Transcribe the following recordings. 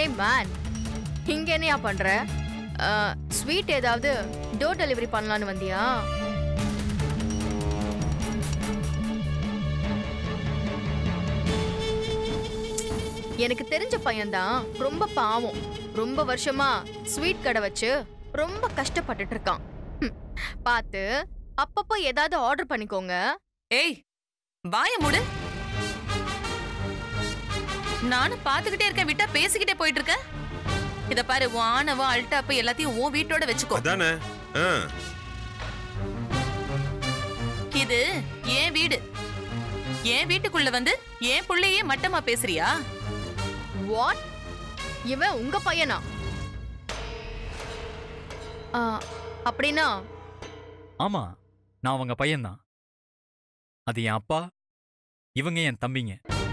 man இங்க என்னையா பண்ற ஸ்வீட் ஏதாவது டோர் டெலிவரி பண்ணலான்னு வந்தியா எனக்கு தெரிஞ்ச பையன்தான் ரொம்ப பாவம் ரொம்ப வருஷமா ஸ்வீட் கடை வச்சு ரொம்ப கஷ்டப்பட்டுட்டு இருக்கான் ஹம், பார்த்து அப்பப்போ ஏதாவது ஆர்டர் பண்ணிக்கோங்க ஏய் வாய மூடு நானும் பாத்துக்கிட்டே இருக்கேன் விட்டா பேசிக்கிட்டே போயிட்டு இருக்க இத பாரு உன் ஆணவம் அல்டாப்பு எல்லாத்தையும் உன் வீட்டோட வச்சுக்கோ அதானே ஆ இது என் வீடு என் வீட்டுக்குள்ள வந்து என் புள்ளையே மட்டமா பேசுறியா வாட் இவன் உங்க பையனா ஆ, அப்படின்னா ஆமா நான் அவங்க பையன்தான் அது என் அப்பா இவங்க என் தம்பிங்க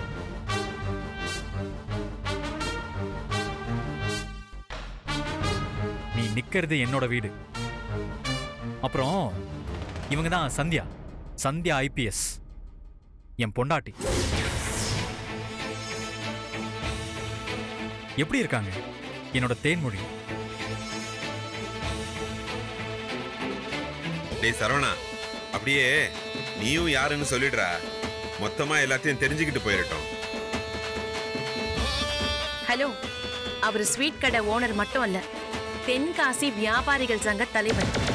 நீ நிக்கிறது என்னோட வீடு அப்புறம் இவங்க தான் சந்தியா சந்தியா ஐபிஎஸ் என் பொண்டாட்டி எப்படி இருக்காங்க என்னோட தேன்மொழி டேய் சரவணா அப்படியே நீயும் யாருன்னு சொல்லிடுறா மொத்தமா எல்லாத்தையும் தெரிஞ்சுக்கிட்டு போயிடட்டும் ஹலோ அவர் ஸ்வீட் கடை ஓனர் மட்டும் அல்ல தென்காசி வியாபாரிகள் சங்க தலைவர்